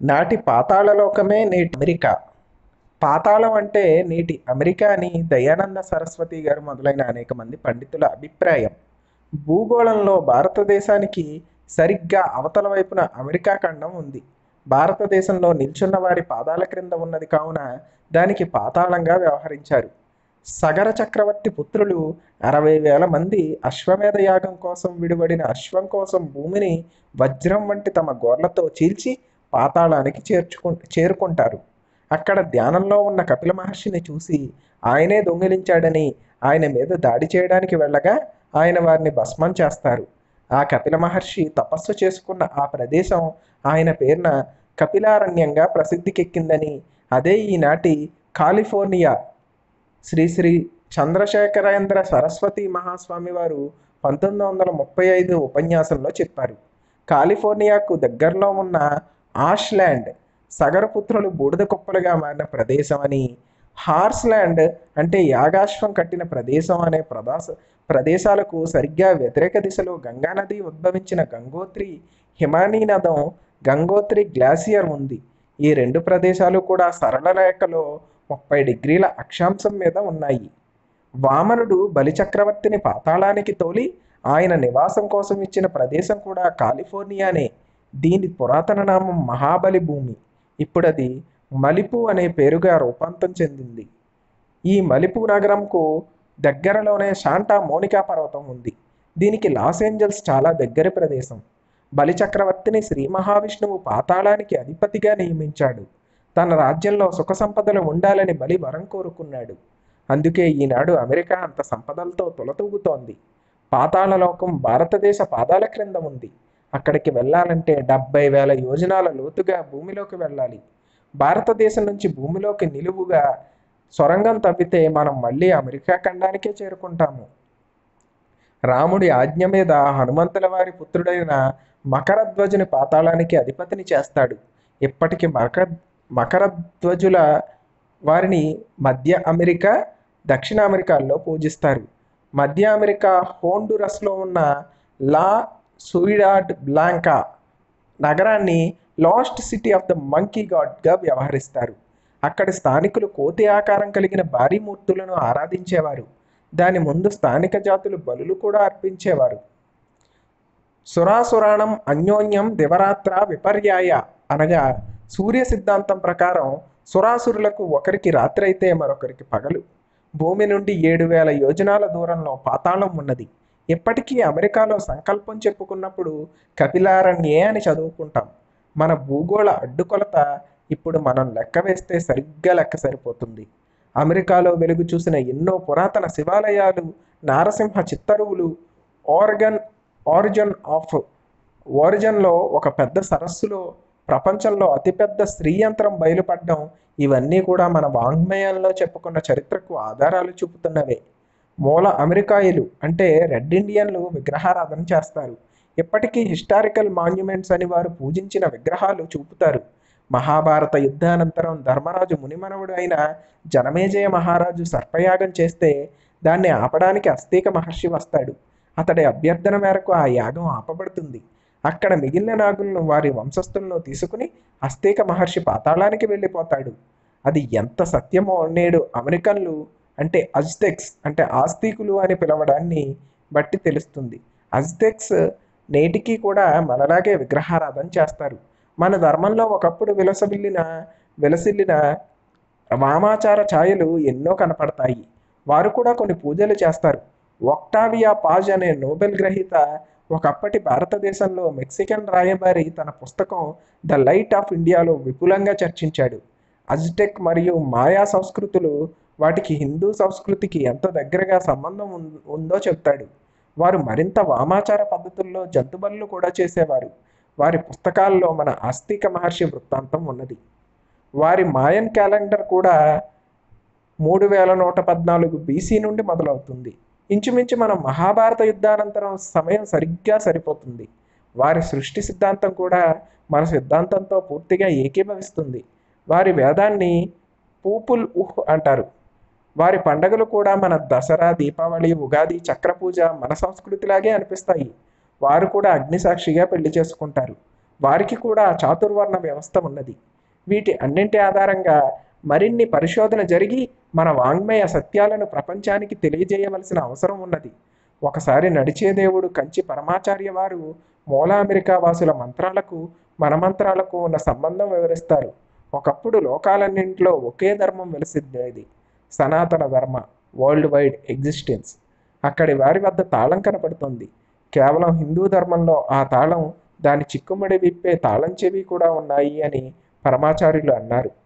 నాటి పాతాళలోకమే నేటి అమెరికా పాతాళం అంటే నేటి అమెరికా అని దయానంద సరస్వతి గారు మొదలైన అనేక మంది పండితుల అభిప్రాయం భూగోళంలో భారతదేశానికి సరిగ్గా అవతల వైపున అమెరికా ఖండం ఉంది భారతదేశంలో నిల్చున్న వారి పాదాల క్రింద ఉన్నది కావున దానికి పాతాళంగా వ్యవహరించారు సగర చక్రవర్తి పుత్రులు అరవై వేల మంది అశ్వమేధ యాగం కోసం విడివడిన అశ్వం కోసం భూమిని వజ్రం వంటి తమ గోర్లతో చీల్చి పాతాళానికి చేర్చుకు చేరుకుంటారు అక్కడ ధ్యానంలో ఉన్న కపిల మహర్షిని చూసి ఆయనే దొంగిలించాడని ఆయన మీద దాడి చేయడానికి వెళ్ళగా ఆయన వారిని భస్మం చేస్తారు ఆ కపిల మహర్షి తపస్సు చేసుకున్న ఆ ప్రదేశం ఆయన పేరున కపిలారణ్యంగా ప్రసిద్ధికెక్కిందని అదే ఈనాటి కాలిఫోర్నియా శ్రీ శ్రీ చంద్రశేఖరేంద్ర సరస్వతి మహాస్వామి వారు పంతొమ్మిది వందల ముప్పై ఐదు ఉపన్యాసంలో చెప్పారు కాలిఫోర్నియాకు దగ్గరలో ఉన్న ఆష్ల్యాండ్ సగరపుత్రులు బూడిద కుప్పలుగా మారిన ప్రదేశం అని హార్స్ల్యాండ్ అంటే యాగాశ్వం కట్టిన ప్రదేశం అనే ప్రదాస ప్రదేశాలకు సరిగ్గా వ్యతిరేక దిశలో గంగానది ఉద్భవించిన గంగోత్రి హిమానీ నదం గంగోత్రి గ్లాసియర్ ఉంది ఈ రెండు ప్రదేశాలు కూడా సరళ రేఖలో ముప్పై డిగ్రీల అక్షాంశం మీద ఉన్నాయి వామనుడు బలిచక్రవర్తిని పాతాళానికి తోలి ఆయన నివాసం కోసం ఇచ్చిన ప్రదేశం కూడా కాలిఫోర్నియానే దీని పురాతన నామం మహాబలి భూమి ఇప్పుడు అది మలిపు అనే పేరుగా రూపాంతం చెందింది ఈ మలిపు నగరంకు దగ్గరలోనే శాంటా మోనికా పర్వతం ఉంది దీనికి లాస్ ఏంజల్స్ చాలా దగ్గర ప్రదేశం బలిచక్రవర్తిని శ్రీ మహావిష్ణువు పాతాళానికి అధిపతిగా నియమించాడు తన రాజ్యంలో సుఖ సంపదలు ఉండాలని బలి వరం కోరుకున్నాడు అందుకే ఈనాడు అమెరికా అంత సంపదలతో తులతూగుతోంది పాతాళలోకం భారతదేశ పాదాల క్రింద ఉంది అక్కడికి వెళ్ళాలంటే డెబ్బై వేల యోజనాల లోతుగా భూమిలోకి వెళ్ళాలి భారతదేశం నుంచి భూమిలోకి నిలువుగా సొరంగం తవ్వితే మనం మళ్ళీ అమెరికా ఖండానికే చేరుకుంటాము రాముడి ఆజ్ఞ మీద హనుమంతుల వారి పుత్రుడైన మకరధ్వజుని పాతాళానికి అధిపతిని చేస్తాడు ఇప్పటికి మకర మకరధ్వజుల వారిని మధ్య అమెరికా దక్షిణ అమెరికాల్లో పూజిస్తారు మధ్య అమెరికా హోండురస్లో ఉన్న లా సూయిడాడ్ బ్లాంకా నగరాన్ని lost city of the monkey గాడ్గా వ్యవహరిస్తారు అక్కడి స్థానికులు కోతి ఆకారం కలిగిన భారీ మూర్తులను ఆరాధించేవారు దాని ముందు స్థానిక జాతులు బలులు కూడా అర్పించేవారు సురాసురాణం అన్యోన్యం దివరాత్ర విపర్యాయ అనగా సూర్య సిద్ధాంతం ప్రకారం సురాసురులకు ఒకరికి రాత్రి అయితే మరొకరికి పగలు భూమి నుండి ఏడు వేల యోజనాల దూరంలో పాతాళం ఉన్నది ఇప్పటికీ అమెరికాలో సంకల్పం చెప్పుకున్నప్పుడు కపిలారణ్యే అని చదువుకుంటాం మన భూగోళ అడ్డుకొలత ఇప్పుడు మనం లెక్క వేస్తే సరిగ్గా లెక్క సరిపోతుంది అమెరికాలో వెలుగు చూసిన ఎన్నో పురాతన శివాలయాలు నారసింహ చిత్తరువులు ఆర్గన్ ఆరిజన్ ఆఫ్ ఓరిజన్లో ఒక పెద్ద సరస్సులో ప్రపంచంలో అతిపెద్ద స్త్రీ యంత్రం బయలుపడడం ఇవన్నీ కూడా మన వాంగ్మయంలో చెప్పుకున్న చరిత్రకు ఆధారాలు చూపుతున్నవే మూల అమెరికాయిలు అంటే రెడ్ ఇండియన్లు విగ్రహారాధన చేస్తారు ఇప్పటికీ హిస్టారికల్ మాన్యుమెంట్స్ అని వారు పూజించిన విగ్రహాలు చూపుతారు మహాభారత యుద్ధానంతరం ధర్మరాజు మునిమనవుడు అయిన జనమేజయ మహారాజు సర్పయాగం చేస్తే దాన్ని ఆపడానికి అస్తీక మహర్షి వస్తాడు అతడి అభ్యర్థన మేరకు ఆ యాగం ఆపబడుతుంది అక్కడ మిగిలిన నాగులను వారి వంశస్థులను తీసుకుని అస్తేక మహర్షి పాతాళానికి వెళ్ళిపోతాడు అది ఎంత సత్యమో నేడు అమెరికన్లు అంటే అజ్టెక్స్ అంటే ఆస్తికులు అని పిలవడాన్ని బట్టి తెలుస్తుంది అజ్టెక్స్ నేటికి కూడా మనలాగే విగ్రహారాధన చేస్తారు మన ధర్మంలో ఒకప్పుడు విలసవిల్లిన విలసిల్లిన వామాచార ఛాయలు ఎన్నో కనపడతాయి వారు కూడా కొన్ని పూజలు చేస్తారు ఒక్టావియా పాజ్ అనే నోబెల్ గ్రహీత ఒకప్పటి భారతదేశంలో మెక్సికన్ రాయబారి తన పుస్తకం ద లైట్ ఆఫ్ ఇండియాలో విపులంగా చర్చించాడు అజ్టెక్ మరియు మాయా సంస్కృతులు వాటికి హిందూ సంస్కృతికి ఎంత దగ్గరగా సంబంధం ఉం- ఉందో చెప్తాడు వారు మరింత వామాచార పద్ధతుల్లో జంతుబలులు కూడా చేసేవారు వారి పుస్తకాల్లో మన ఆస్తిక మహర్షి వృత్తాంతం ఉన్నది వారి మాయన్ క్యాలెండర్ కూడా మూడు వేల నూట పద్నాలుగు బీసీ నుండి మొదలవుతుంది ఇంచుమించు మనం మహాభారత యుద్ధానంతరం సమయం సరిగ్గా సరిపోతుంది వారి సృష్టి సిద్ధాంతం కూడా మన సిద్ధాంతంతో పూర్తిగా ఏకీభవిస్తుంది వారి వేదాన్ని పూపుల్ ఉహ్ అంటారు వారి పండగలు కూడా మన దసరా దీపావళి ఉగాది చక్రపూజ మన సంస్కృతిలాగే అనిపిస్తాయి వారు కూడా అగ్నిసాక్షిగా పెళ్లి చేసుకుంటారు వారికి కూడా చాతుర్వర్ణ వ్యవస్థ ఉన్నది వీటి అన్నింటి ఆధారంగా మరిన్ని పరిశోధన జరిగి మన వాంగ్మయ సత్యాలను ప్రపంచానికి తెలియజేయవలసిన అవసరం ఉన్నది ఒకసారి నడిచే దేవుడు కంచి పరమాచార్య వారు మూల అమెరికా వాసుల మంత్రాలకు మన మంత్రాలకు ఉన్న సంబంధం వివరిస్తారు ఒకప్పుడు లోకాలన్నింటిలో ఒకే ధర్మం వెలిసిద్దేది సనాతన ధర్మ వరల్డ్ వైడ్ ఎగ్జిస్టెన్స్ అక్కడి వారి వద్ద తాళం కనపడుతుంది కేవలం హిందూ ధర్మంలో ఆ తాళం దాని చిక్కుముడి విప్పే తాళం చెవి కూడా ఉన్నాయి అని పరమాచార్యులు అన్నారు